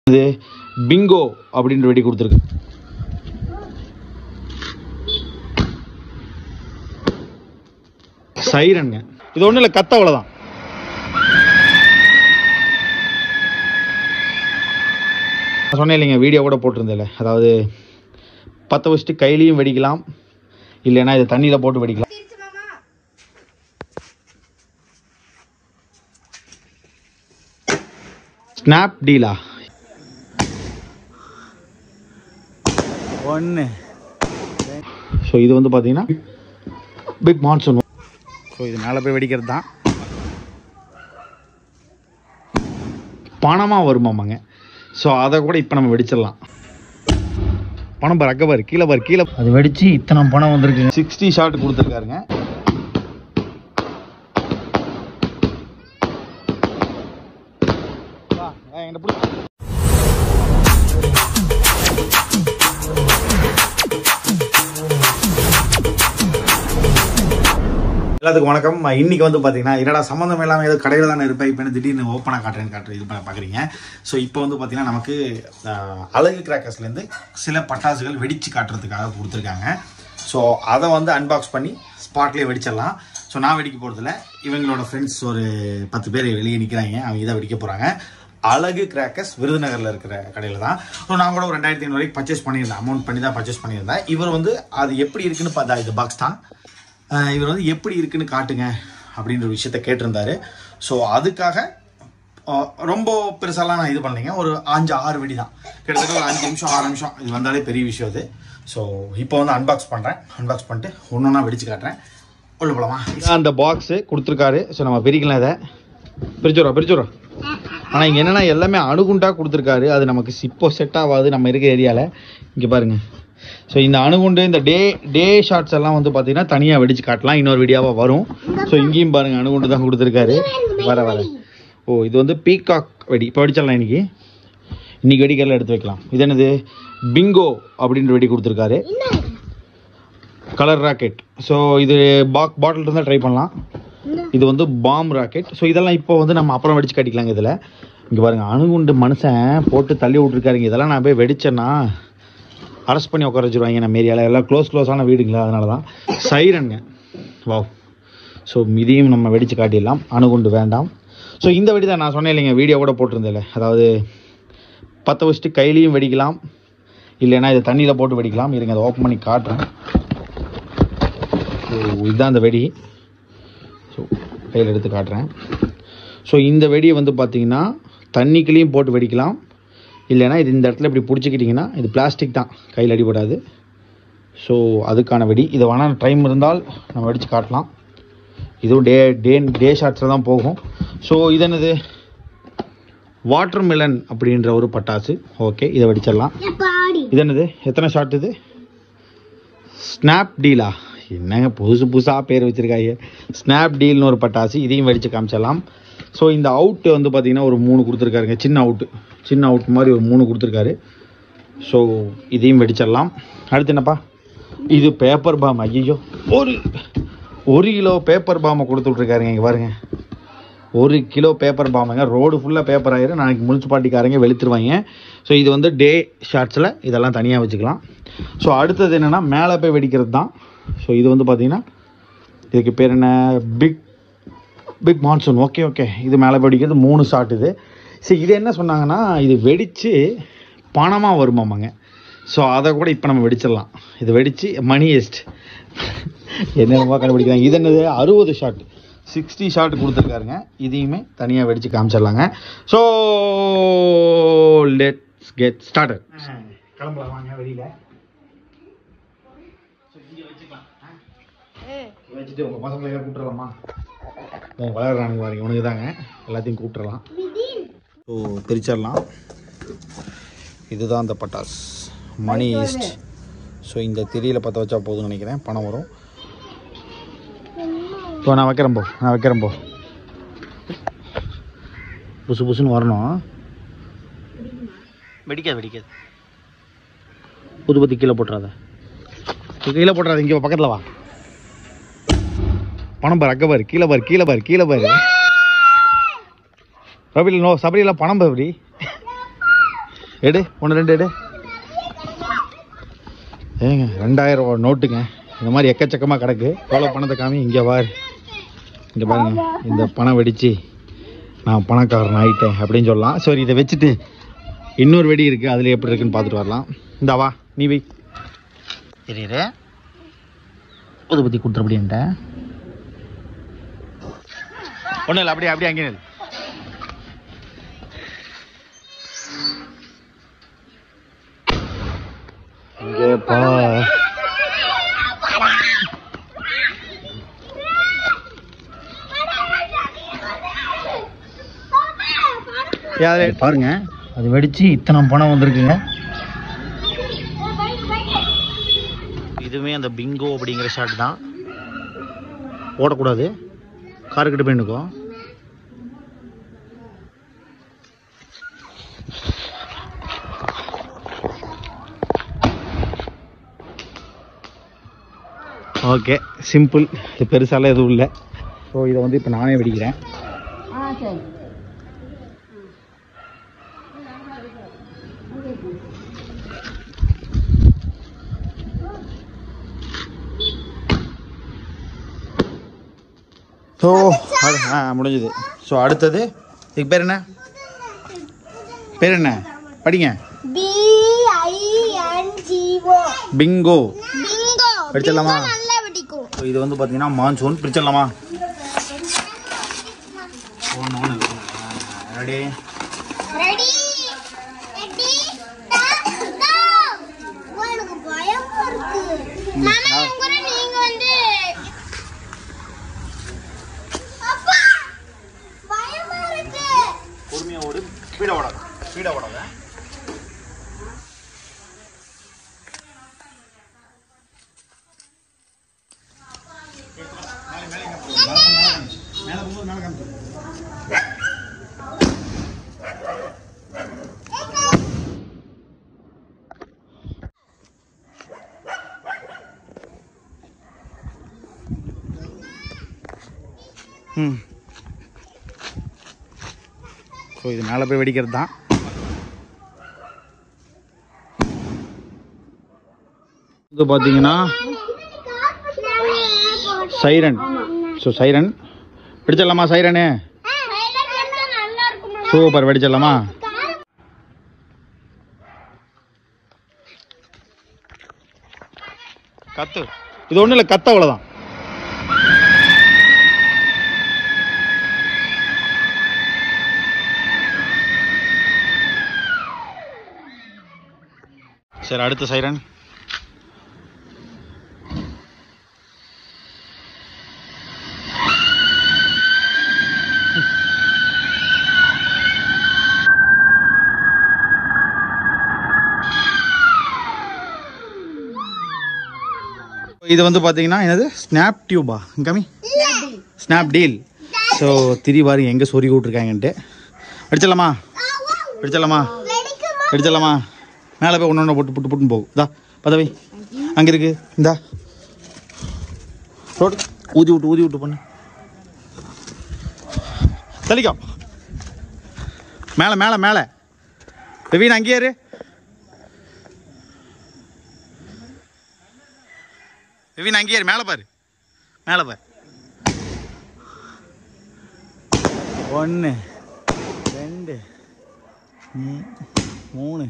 இது பிங்கோ அப்படின்ற வெடி கொடுத்துருக்கு சைரனுங்க இது ஒன்றும் இல்லை கத்த அவ்வளோதான் நான் சொன்னேன் இல்லைங்க வீடியோ கூட போட்டிருந்தேன்ல அதாவது பற்ற வச்சுட்டு கையிலையும் வெடிக்கலாம் இல்லைன்னா இதை தண்ணியில் போட்டு வெடிக்கலாம் ஸ்னாப் டீலா ஒன்று ஸோ இது வந்து பார்த்தீங்கன்னா பிக் மான்சூன் ஸோ இது மேலே போய் வெடிக்கிறது தான் பணமாக வருமாமாங்க ஸோ அதை கூட இப்போ நம்ம வெடிச்சிடலாம் பணம் பாரு அக்க பாரு கீழே பாரு கீழே அது வெடிச்சு இத்தனை பணம் வந்திருக்கு சிக்ஸ்டி ஷாட் கொடுத்துருக்காருங்க வா, வா, என்கிட்ட பிடி. எல்லாத்துக்கும் வணக்கம் இன்னைக்கு வந்து பார்த்தீங்கன்னா என்னடா சம்மந்தம் இல்லாமல் ஏதோ கடையில் தானே இருப்பேன் இப்போ என்ன திடீர்னு ஓப்பனாக காட்டுறேன்னு காட்டுறேன் இது பண்ண பார்க்குறீங்க ஸோ இப்போ வந்து பார்த்தீங்கன்னா நமக்கு ஆஹ், அழகு கிராக்கர்ஸ்லேருந்து சில பட்டாசுகள் வெடிச்சு காட்டுறதுக்காக கொடுத்துருக்காங்க ஸோ அதை வந்து அன்பாக்ஸ் பண்ணி ஸ்பாட்லேயே வெடிச்சிடலாம் ஸோ நான் வெடிக்க போகிறதில்ல இவங்களோட ஃப்ரெண்ட்ஸ் ஒரு பத்து பேர் வெளியே நிற்கிறாங்க அவங்க இதை வெடிக்க போகிறாங்க அழகு கிராக்கர்ஸ் விருதுநகரில் இருக்கிற கடையில் தான் ஸோ நான் கூட ஒரு ரெண்டாயிரத்தி ஐநூறு வரைக்கும் பர்ச்சேஸ் பண்ணியிருந்தேன் அமௌண்ட் பண்ணி தான் பர்ச்சேஸ் பண்ணியிருந்தேன் இவர் வந்து அது எப்படி இருக்குன்னு பார்த்தா இது பாக்ஸ் தான் ஆஹ் இவர் வந்து எப்படி இருக்குன்னு காட்டுங்க அப்படின்ற ஒரு விஷயத்த கேட்டிருந்தாரு ஸோ அதுக்காக ஆஹ் ரொம்ப பெருசாலாம் நான் இது பண்ணலைங்க ஒரு அஞ்சு ஆறு வெடி தான் கிட்டத்தட்ட ஒரு அஞ்சு நிமிஷம் ஆறு நிமிஷம் இது வந்தாலே பெரிய விஷயம் இது ஸோ இப்போ வந்து அன்பாக்ஸ் பண்ணுறேன் அன்பாக்ஸ் பண்ணிட்டு ஒன்று ஒன்றா வெடிச்சு காட்டுறேன் உள்ள போலாமா அந்த பாக்ஸு கொடுத்துருக்காரு ஸோ நம்ம பிரிக்கலாம் இதை பிரிச்சுடுறோம் பிரிச்சுடுறோம் ஆனால் இங்கே என்னென்னா எல்லாமே அணுகுண்டா கொடுத்துருக்காரு அது நமக்கு இப்போ செட் ஆகாது நம்ம இருக்க ஏரியாவில் இங்கே பாருங்க ஸோ இந்த அணுகுண்டு இந்த டே டே ஷாட்ஸ் எல்லாம் வந்து பார்த்தீங்கன்னா தனியாக வெடிச்சு காட்டலாம் இன்னொரு வீடியோவாக வரும் ஸோ இங்கேயும் பாருங்க அணுகுண்டு தான் கொடுத்துருக்காரு வர வர ஓ இது வந்து பீகாக் வெடி இப்போ வெடிச்சிடலாம் இன்னைக்கு இன்னைக்கு வெடிக்கிறதுல எடுத்து வைக்கலாம் இது என்னது பிங்கோ அப்படின்ற வெடி கொடுத்துருக்காரு கலர் ராக்கெட் ஸோ இது பாக் பாட்டில் இருந்தால் ட்ரை பண்ணலாம் இது வந்து பாம் ராக்கெட் ஸோ இதெல்லாம் இப்போ வந்து நம்ம அப்புறம் வெடிச்சு காட்டிக்கலாங்க இதில் இங்கே பாருங்க அணுகுண்டு மனுஷன் போட்டு தள்ளி விட்ருக்காருங்க இதெல்லாம் நான் போய் வெடிச்சேன்னா அரெஸ்ட் பண்ணி உட்கார வச்சுருவாங்க நம்ம ஏரியாவில் எல்லாம் க்ளோஸ் க்ளோஸான வீடுங்களா அதனால தான் சைரனுங்க வாவ் ஸோ இதையும் நம்ம வெடிச்சு காட்டிடலாம் அணுகுண்டு வேண்டாம் ஸோ இந்த வெடி தான் நான் சொன்னேன் இல்லைங்க வீடியோ கூட போட்டிருந்தேன்ல அதாவது பற்ற வச்சுட்டு கையிலையும் வெடிக்கலாம் இல்லைன்னா இதை தண்ணியில் போட்டு வெடிக்கலாம் இருங்க அதை ஓப்பன் பண்ணி காட்டுறேன் ஸோ இதுதான் அந்த வெடி ஸோ கையில் எடுத்து காட்டுறேன் ஸோ இந்த வெடியை வந்து பார்த்தீங்கன்னா தண்ணிக்குள்ளேயும் போட்டு வெடிக்கலாம் இல்லைன்னா இது இந்த இடத்துல இப்படி பிடிச்சிக்கிட்டிங்கன்னா இது பிளாஸ்டிக் தான் கையில் அடிபடாது ஸோ அதுக்கான வெடி இதை வேணால் டைம் இருந்தால் நம்ம வெடிச்சு காட்டலாம் இதுவும் டே டே டே ஷாட்ஸில் தான் போகும் ஸோ இது என்னது வாட்டர் மெலன் அப்படின்ற ஒரு பட்டாசு ஓகே இதை வெடிச்சிடலாம் இது என்னது எத்தனை ஷாட் இது ஸ்னாப் டீலா என்னங்க புதுசு புதுசாக பேர் வச்சுருக்காங்க ஸ்னாப் டீல்னு ஒரு பட்டாசு இதையும் வெடிச்சு காமிச்சிடலாம் ஸோ இந்த அவுட்டு வந்து பார்த்திங்கன்னா ஒரு மூணு கொடுத்துருக்காருங்க சின்ன அவுட்டு சின்ன அவுட் மாதிரி ஒரு மூணு கொடுத்துருக்காரு ஸோ இதையும் வெடிச்சிடலாம் அடுத்து என்னப்பா இது பேப்பர் பாம் ஐயோ ஒரு ஒரு கிலோ பேப்பர் பாமை கொடுத்து விட்ருக்காருங்க இங்கே பாருங்க ஒரு கிலோ பேப்பர் பாம்புங்க ரோடு ஃபுல்லாக பேப்பர் ஆயிரும் நாளைக்கு முனிசிபாலிட்டிக்காரங்க வெளுத்துருவாங்க ஸோ இது வந்து டே ஷார்ட்ஸில் இதெல்லாம் தனியாக வச்சுக்கலாம் ஸோ அடுத்தது என்னென்னா மேலே போய் வெடிக்கிறது தான் ஸோ இது வந்து பார்த்திங்கன்னா இதுக்கு பேர் என்ன big big monsoon okay okay இது மேலே போய் வெடிக்கிறது மூணு ஷாட் இது சரி இது என்ன சொன்னாங்கன்னா இது வெடித்து பணமாக வருமாமாங்க ஸோ அதை கூட இப்போ நம்ம வெடிச்சிடலாம் இது வெடித்து மணி எஸ்ட் என்னென்னமோ கண்டுபிடிக்கிறாங்க இது என்னது அறுபது ஷாட் சிக்ஸ்டி ஷாட் கொடுத்துருக்காருங்க இதையுமே தனியாக வெடித்து காமிச்சிடலாங்க ஸோ லெட்ஸ் கெட் ஸ்டார்டட் கிளம்பலாம் வாங்க வெளியில் வச்சுட்டு உங்கள் பசங்களை எல்லாம் கூப்பிட்றலாமா உங்கள் வளர்றானுங்க பாருங்க உனக்கு தாங்க எல்லாத்தையும் கூப்பிட்றலாம் ஸோ பிரிச்சிடலாம் இதுதான் அந்த பட்டாஸ் மணி ஈஸ்ட் ஸோ இந்த திரியில் பற்ற வச்சா போதும்னு நினைக்கிறேன் பணம் வரும் இப்போ நான் வைக்கிறேன் போ நான் வைக்கிறேன் போ புசு புசுன்னு வரணும் வெடிக்காது வெடிக்காது புது பத்தி கீழே போட்டுறாத கீழே போட்டுறாத இங்கே பக்கத்தில் வா பணம் பாரு அக்க பாரு கீழே பாரு கீழே பாரு கீழே பாரு ரபில் நோ சபரியில் பணம் பாரு எடு ஒன்று ரெண்டு எடு ஏங்க ரெண்டாயிரம் ரூபா நோட்டுங்க இந்த மாதிரி எக்கச்சக்கமாக கிடக்கு எவ்வளோ பணத்தை காமி இங்கே பாரு இங்கே பாருங்க இந்த பணம் வெடிச்சு நான் பணக்காரன் ஆயிட்டேன் அப்படின்னு சொல்லலாம் சரி இதை வச்சுட்டு இன்னொரு வெடி இருக்குது அதில் எப்படி இருக்குன்னு பார்த்துட்டு வரலாம் இந்தா வா நீ வை சரி இரு புது பற்றி கொடுத்துருப்படின்ட்ட ஒன்றும் இல்லை அப்படியே அப்படியே அங்கே நில்லு. இங்கே பா பாருங்க அது வெடிச்சு இத்தனை பணம் வந்திருக்குங்க இதுவுமே அந்த பிங்கோ அப்படிங்கிற ஷாட் தான் ஓடக்கூடாது காருக்கிட்ட போய் நிற்கும் ஓகே சிம்பிள் இது பெருசாலாம் எதுவும் இல்லை ஸோ இதை வந்து இப்போ நானே வெடிக்கிறேன் ஆ சரி ஸோ அது ஆ முடிஞ்சுது ஸோ அடுத்தது இதுக்கு பேர் என்ன பேர் என்ன படிங்க B I N G O bingo bingo படிச்சிடலாமா? பிங்கோ நல்லா வெடிக்கும் ஸோ இது வந்து பார்த்தீங்கன்னா மான்சூன் பிரிச்சிடலாமா ரெடி ரெடி ரெடி எனக்கு பயமா இருக்கு மாமா என் கூட நீங்க வந்து அப்பா பயமா இருக்கு பொறுமையாக ஓடு ஸ்பீடாக ஓடாது ஸ்பீடாக ஓடாத மேலே போகும்போது மேலே காமிச்சு ம் ஸோ இது மேலே போய் வெடிக்கிறது தான் இது பார்த்தீங்கன்னா சைரன் ஸோ சைரன் வெடிச்சிடலாமா சைரனு நல்லா இருக்கும் சூப்பர் வெடிச்சிடலாமா கத்து இது ஒன்றும் இல்லை கத்த அவ்வளோதான் சரி அடுத்த சைரன் இது வந்து பார்த்தீங்கன்னா என்னது ஸ்னாப் டியூபா கம்மி ஸ்னாப் டீல் ஸோ திரி பாருங்க எங்கே சொறி விட்ருக்காங்கன்ட்டு அடிச்சிடலாமா அடிச்சிடலாமா அடிச்சிடலாமா மேலே போய் ஒன்று ஒன்று போட்டு புட்டு புட்டுன்னு போகும் இதா பதவி அங்கே இருக்கு இந்தா ரோடு ஊதி விட்டு ஊதி விட்டு பண்ணு தெளிக்கோ மேலே மேலே மேலே பெவீன் அங்கேயே இரு பெவீன் அங்கேயே இரு மேலே பாரு மேலே பாரு ஒன்று ரெண்டு மூ- மூணு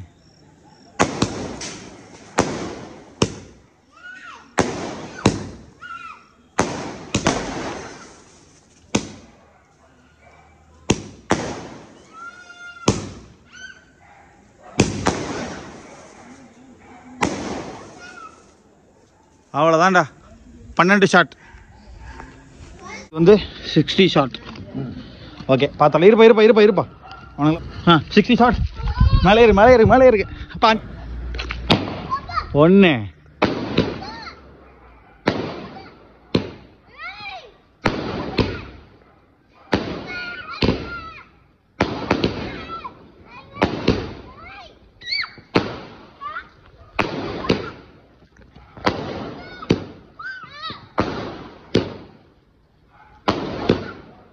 அவ்வளோதான்டா பன்னெண்டு ஷாட் வந்து சிக்ஸ்டி ஷாட் ஓகே பார்த்தால இருப்பா இருப்பா இருப்பா இருப்பா அவனுங்களா ஆ சிக்ஸ்டி ஷாட் மேலே இருக்கு மேலே இருக்கு மேலே இருக்கு அப்பா ஒன்று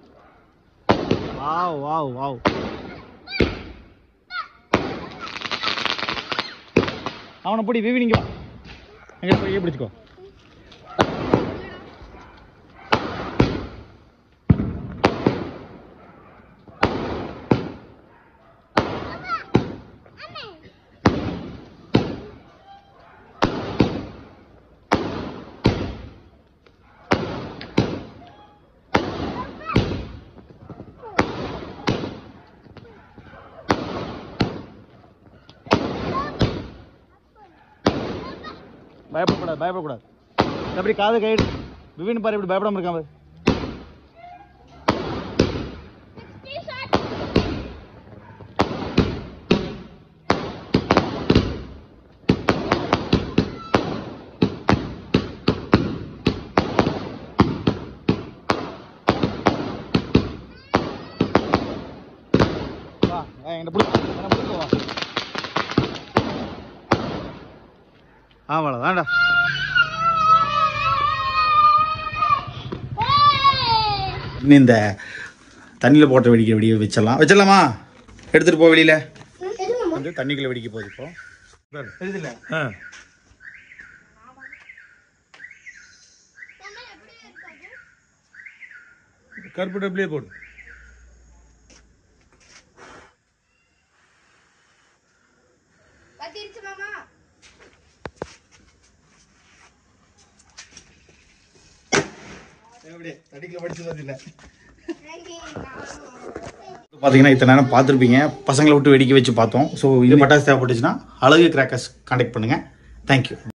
வாவ் வாவ் வாவ் அவனை பிடி விவி நீங்க எங்கே போய் பிடிச்சிக்கோ பயப்படக்கூடாது பயப்படக்கூடாது எப்படி காது கைடு விவின் பாரு இப்படி பயப்படாம இருக்கான் பாரு வா வா, என்கிட்ட பிடிச்சி என்ன பிடிச்சி வா ஆமாடா வேண்டா இன்னும் இந்த தண்ணியில் போட்ட வெடிக்கிற வெடியை வச்சிடலாம் வச்சிடலாமா எடுத்துகிட்டு போ வெளியில் வந்து தண்ணிக்குள்ளே வெடிக்க போகுது இப்போ தெரியுதுல்ல ஆ கருப்பு டப்லேயே போடு பத்திருச்சு மாமா எப்படி தண்ணிக்குள்ள படிச்சது இல்லை பார்த்தீங்கன்னா இத்தனை நேரம் பார்த்துருப்பீங்க பசங்களை விட்டு வெடிக்க வச்சு பார்த்தோம் ஸோ இது பட்டாசு தேவைப்பட்டுச்சுன்னா அழகு கிராக்கர்ஸ் கான்டாக்ட் பண்ணுங்கள் தேங்க்யூ